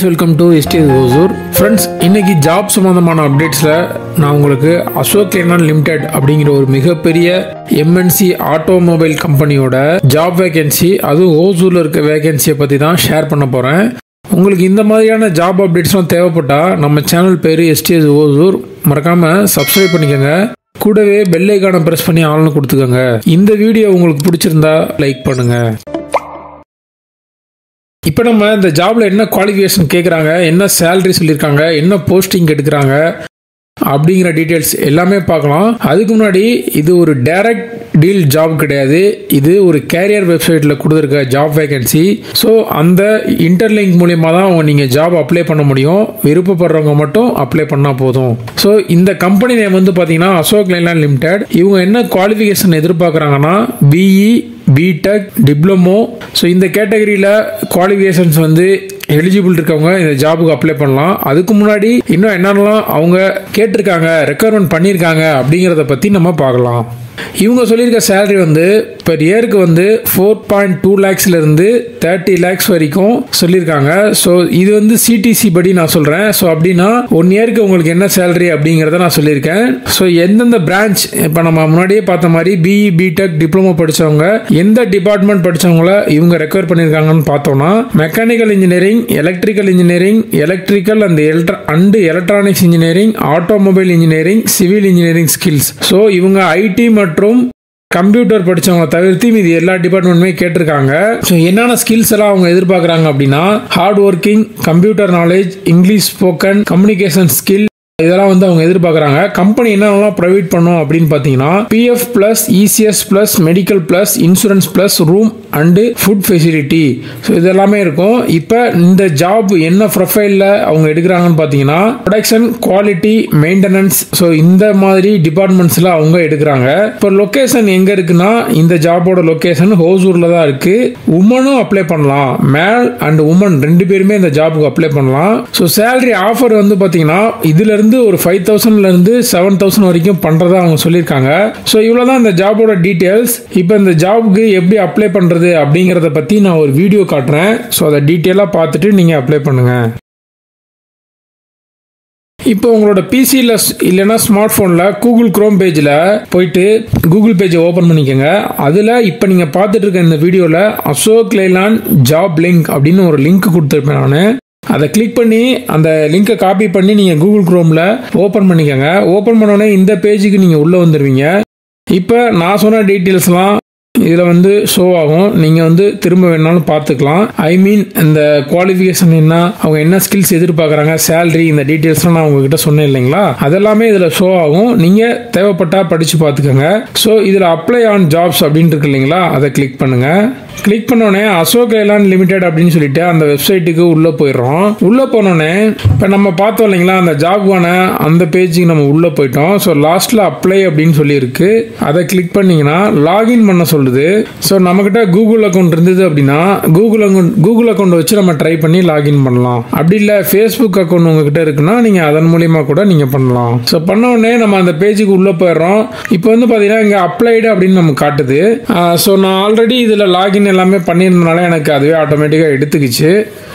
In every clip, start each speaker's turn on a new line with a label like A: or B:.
A: friends welcome to STS Hosur friends இன்னைக்கு job சம்மந்தமான அப்டேட்ஸில் நான் உங்களுக்கு அசோக் லேனான் லிமிடெட் அப்படிங்கிற ஒரு மிகப்பெரிய எம்என்சி ஆட்டோமொபைல் கம்பெனியோட ஜாப் வேகன்சி அதுவும் ஓசூரில் இருக்க வேகன்சியை பற்றி தான் ஷேர் பண்ண போகிறேன் உங்களுக்கு இந்த மாதிரியான ஜாப் அப்டேட்ஸ்லாம் தேவைப்பட்டால் நம்ம சேனல் பேர் எஸ்டிஎஸ் ஓசூர் மறக்காமல் சப்ஸ்கிரைப் பண்ணிக்கோங்க கூடவே பெல் ஐக்கானை ப்ரெஸ் பண்ணி ஆள்னு கொடுத்துக்கோங்க இந்த வீடியோ உங்களுக்கு பிடிச்சிருந்தா லைக் பண்ணுங்கள் இப்போ நம்ம இந்த ஜாப்ல என்ன குவாலிஃபிகேஷன் கேட்குறாங்க என்ன சேலரி சொல்லியிருக்காங்க என்ன போஸ்டிங் எடுக்கிறாங்க அப்படிங்கிற டீட்டெயில்ஸ் எல்லாமே பார்க்கலாம் அதுக்கு முன்னாடி இது ஒரு டைரக்ட் டீல் ஜாப் கிடையாது இது ஒரு கேரியர் வெப்சைட்டில் கொடுத்துருக்க ஜாப் வேகன்சி ஸோ அந்த இன்டர்லிங்க் மூலியமாக தான் அவங்க நீங்கள் ஜாப் அப்ளை பண்ண முடியும் விருப்பப்படுறவங்க மட்டும் அப்ளை பண்ணால் போதும் ஸோ இந்த கம்பெனி நேம் வந்து பார்த்தீங்கன்னா அசோக் லைலாண்ட் லிமிடெட் இவங்க என்ன குவாலிஃபிகேஷன் எதிர்பார்க்குறாங்கன்னா பிஇ பிடெக் டிப்ளமோ ஸோ இந்த கேட்டகரியில் குவாலிஃபிகேஷன்ஸ் வந்து எலிஜிபிள் இருக்கவங்க இந்த ஜாபுக்கு அப்ளை பண்ணலாம் அதுக்கு முன்னாடி இன்னும் என்னென்னலாம் அவங்க கேட்டிருக்காங்க ரெக்குவயர்மெண்ட் பண்ணியிருக்காங்க அப்படிங்கிறத பற்றி நம்ம பார்க்கலாம் இவங்க சொல்லியிருக்க சேலரி வந்து பெர் இயருக்கு வந்து ஃபோர் பாயிண்ட் டூ லேக்ஸ்லேருந்து தேர்ட்டி லேக்ஸ் வரைக்கும் சொல்லியிருக்காங்க ஸோ இது வந்து சிடிசி படி நான் சொல்கிறேன் ஸோ அப்படின்னா ஒன் இயருக்கு உங்களுக்கு என்ன சேலரி அப்படிங்கிறத நான் சொல்லியிருக்கேன் ஸோ எந்தெந்த பிரான்ச் இப்போ நம்ம முன்னாடியே பார்த்த மாதிரி பிஇ பிடெக் டிப்ளமோ படித்தவங்க எந்த டிபார்ட்மெண்ட் படித்தவங்கள இவங்க ரெக்வயர் பண்ணியிருக்காங்கன்னு பார்த்தோம்னா mechanical engineering electrical engineering electrical and எலக்ட்ர and electronics engineering automobile engineering civil engineering skills so இவங்க ஐடி மற்றும் கம்ப்யூட்டர் படிச்சவங்க தவிர்த்து இது எல்லா டிபார்ட்மெண்ட்டுமே கேட்டிருக்காங்க ஸோ என்னென்ன ஸ்கில்ஸ் எல்லாம் அவங்க எதிர்பார்க்குறாங்க அப்படின்னா hard working computer knowledge English spoken communication skill இதெல்லாம் வந்து அவங்க எதிர்பார்க்குறாங்க கம்பெனி என்னென்னலாம் ப்ரொவைட் பண்ணும் அப்படின்னு பார்த்தீங்கன்னா PF plus ECS plus medical plus insurance plus room and food facility so இதெல்லாமே இருக்கும் இப்போ இந்த ஜாப் என்ன ப்ரொஃபைலில் அவங்க எடுக்கிறாங்கன்னு பார்த்தீங்கன்னா ப்ரொடக்ஷன் குவாலிட்டி மெயின்டெனன்ஸ் ஸோ இந்த மாதிரி டிபார்ட்மெண்ட்ஸில் அவங்க எடுக்கிறாங்க இப்போ லொக்கேஷன் எங்கே இருக்குன்னா இந்த ஜாபோட லொக்கேஷன் ஹோசூரில் தான் இருக்கு உமனும் அப்ளை பண்ணலாம் மேல் அண்ட் உமன் ரெண்டு பேருமே இந்த ஜாபுக்கு அப்ளை பண்ணலாம் ஸோ சேலரி ஆஃபர் வந்து பார்த்தீங்கன்னா இதுல இருந்து ஒரு ஃபைவ் தௌசண்ட்ல இருந்து செவன் தௌசண்ட் வரைக்கும் பண்றதா அவங்க சொல்லியிருக்காங்க ஸோ இவ்வளவுதான் இந்த ஜாபோட டீடைல்ஸ் இப்போ இந்த ஜாபுக்கு எப்படி அப்ளை பண்றது அப்படிங்கறத பத்தி நான் ஒரு வீடியோ காட்டுறேன் ஸோ அதை டீட்டெயிலாக பார்த்துட்டு நீங்க அப்ளை பண்ணுங்க இப்போ உங்களோட பிசியில் இல்லைன்னா ஸ்மார்ட் ஃபோனில் கூகுள் க்ரோம் பேஜில் போயிட்டு கூகுள் பேஜை ஓப்பன் பண்ணிக்கோங்க அதில் இப்போ நீங்கள் பார்த்துட்டு இருக்க இந்த வீடியோவில் அசோக் லைலான் ஜாப் லிங்க் அப்படின்னு ஒரு லிங்க் கொடுத்துருப்பேன் நான் அதை கிளிக் பண்ணி அந்த லிங்கை காப்பி பண்ணி நீங்கள் கூகுள் க்ரோமில் ஓப்பன் பண்ணிக்கோங்க ஓப்பன் பண்ணோடனே இந்த பேஜுக்கு நீங்கள் உள்ளே வந்துடுவீங்க இப்போ நான் சொன்ன டீட்டெயில்ஸ்லாம் இதில் வந்து ஷோ ஆகும் நீங்கள் வந்து திரும்ப வேணாலும் பார்த்துக்கலாம் ஐ மீன் இந்த குவாலிஃபிகேஷன் என்ன அவங்க என்ன ஸ்கில்ஸ் எதிர்பார்க்குறாங்க சேலரி இந்த டீட்டெயில்ஸ்லாம் நான் உங்ககிட்ட சொன்னேன் இல்லைங்களா அதெல்லாமே இதில் ஷோ ஆகும் நீங்கள் தேவைப்பட்டா படித்து பார்த்துக்கோங்க ஸோ இதில் அப்ளை ஆன் ஜாப்ஸ் அப்படின்னு இருக்கு இல்லைங்களா அதை கிளிக் பண்ணுங்கள் கிளிக் பண்ணோடனே அசோக் லைலான் லிமிடெட் அப்படின்னு சொல்லிட்டு அந்த வெப்சைட்டுக்கு உள்ளே போயிடுறோம் உள்ளே போனோடனே இப்போ நம்ம பார்த்தோம் இல்லைங்களா அந்த ஜாப்க்கான அந்த பேஜுக்கு நம்ம உள்ளே போயிட்டோம் ஸோ லாஸ்ட்டில் அப்ளை அப்படின்னு சொல்லியிருக்கு அதை கிளிக் பண்ணிங்கன்னா லாகின் பண்ண சொல்லுது ஸோ நம்மக்கிட்ட கூகுள் அக்கௌண்ட் இருந்தது அப்படின்னா கூகுள் அக்கௌண்ட் கூகுள் அக்கௌண்ட் வச்சு நம்ம ட்ரை பண்ணி லாகின் பண்ணலாம் அப்படி இல்லை ஃபேஸ்புக் அக்கௌண்ட் உங்ககிட்ட இருக்குன்னா நீங்கள் அதன் மூலியமாக கூட நீங்கள் பண்ணலாம் ஸோ பண்ண உடனே நம்ம அந்த பேஜுக்கு உள்ளே போயிடுறோம் இப்போ வந்து பார்த்தீங்கன்னா இங்கே அப்ளைடு அப்படின்னு நம்ம காட்டுது ஸோ நான் ஆல்ரெடி இதில் லாகின் எல்லாமே பண்ணியிருந்தனால எனக்கு அதுவே ஆட்டோமேட்டிக்காக எடுத்துக்கிச்சு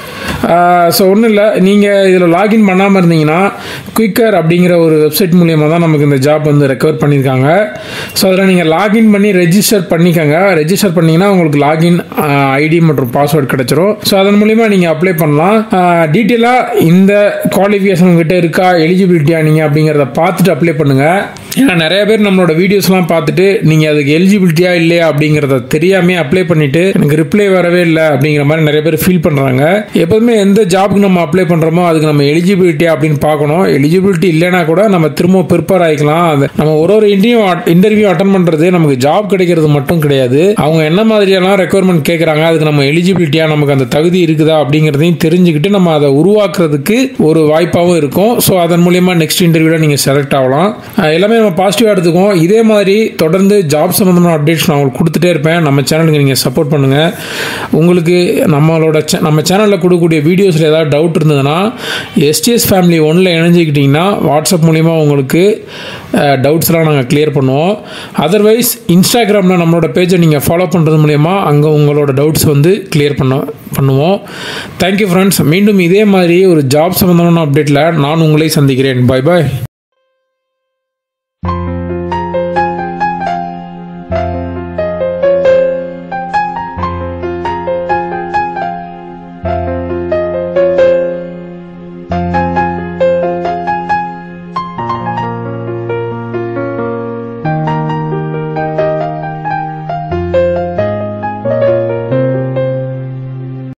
A: ஸோ ஒன்றும் இல்லை நீங்கள் இதில் லாகின் பண்ணாமல் இருந்தீங்கன்னா குயிக்கர் அப்படிங்கிற ஒரு வெப்சைட் மூலியமாக தான் நமக்கு இந்த ஜாப் வந்து ரெக்கவர் பண்ணியிருக்காங்க ஸோ அதில் நீங்கள் லாகின் பண்ணி ரெஜிஸ்டர் பண்ணிக்கோங்க ரெஜிஸ்டர் பண்ணிங்கன்னா உங்களுக்கு லாகின் ஐடி மற்றும் பாஸ்வேர்டு கிடச்சிரும் ஸோ அதன் மூலியமாக நீங்கள் அப்ளை பண்ணலாம் டீட்டெயிலாக இந்த குவாலிஃபிகேஷன் உங்ககிட்ட இருக்கா எலிஜிபிலிட்டியா நீங்கள் அப்படிங்கிறத பார்த்துட்டு அப்ளை பண்ணுங்கள் ஏன்னா நிறைய பேர் நம்மளோட வீடியோஸ்லாம் பார்த்துட்டு நீங்கள் அதுக்கு எலிஜிபிலிட்டியா இல்லையா அப்படிங்கிறத தெரியாமல் அப்ளை பண்ணிட்டு எனக்கு ரிப்ளை வரவே இல்லை அப்படிங்கிற மாதிரி நிறைய பேர் ஃபீல் பண்ணுறாங்க எப்போதுமே எந்த ஜாப்க்கு நம்ம அப்ளை பண்ணுறோமோ அதுக்கு நம்ம எலிஜிபிலிட்டி அப்படின்னு பார்க்கணும் எலிஜிபிலிட்டி இல்லைனா கூட நம்ம திரும்ப ப்ரிப்பேர் ஆகிக்கலாம் அது நம்ம ஒரு ஒரு இன்டர்வியூ இன்டர்வியூ அட்டன் பண்ணுறது நமக்கு ஜாப் கிடைக்கிறது மட்டும் கிடையாது அவங்க என்ன மாதிரியெல்லாம் ரெக்குவயர்மெண்ட் கேட்குறாங்க அதுக்கு நம்ம எலிஜிபிலிட்டியாக நமக்கு அந்த தகுதி இருக்குதா அப்படிங்கிறதையும் தெரிஞ்சுக்கிட்டு நம்ம அதை உருவாக்குறதுக்கு ஒரு வாய்ப்பாகவும் இருக்கும் ஸோ அதன் மூலியமா நெக்ஸ்ட் இன்டர்வியூவில் நீங்கள் செலக்ட் ஆகலாம் எல்லாமே நம்ம பாசிட்டிவாக எடுத்துக்கோம் இதே மாதிரி தொடர்ந்து ஜாப் சம்மந்தமான அப்டேட்ஸ் நான் உங்களுக்கு கொடுத்துட்டே இருப்பேன் நம்ம சேனலுக்கு நீங்கள் சப்போர்ட் பண்ணுங்கள் உங்களுக்கு நம்மளோட நம்ம சேனலில் கொடுக்கக்கூடிய போடக்கூடிய வீடியோஸில் ஏதாவது டவுட் இருந்ததுன்னா எஸ்டிஎஸ் ஃபேமிலி ஒன்றில் இணைஞ்சிக்கிட்டிங்கன்னா வாட்ஸ்அப் மூலிமா உங்களுக்கு டவுட்ஸ்லாம் நாங்கள் கிளியர் பண்ணுவோம் அதர்வைஸ் இன்ஸ்டாகிராமில் நம்மளோட பேஜை நீங்கள் ஃபாலோ பண்ணுறது மூலயமா அங்கே உங்களோட டவுட்ஸ் வந்து கிளியர் பண்ண பண்ணுவோம் தேங்க்யூ ஃப்ரெண்ட்ஸ் மீண்டும் இதே மாதிரி ஒரு ஜாப் சம்மந்தமான அப்டேட்டில் நான் உங்களை சந்திக்கிறேன் பை பாய்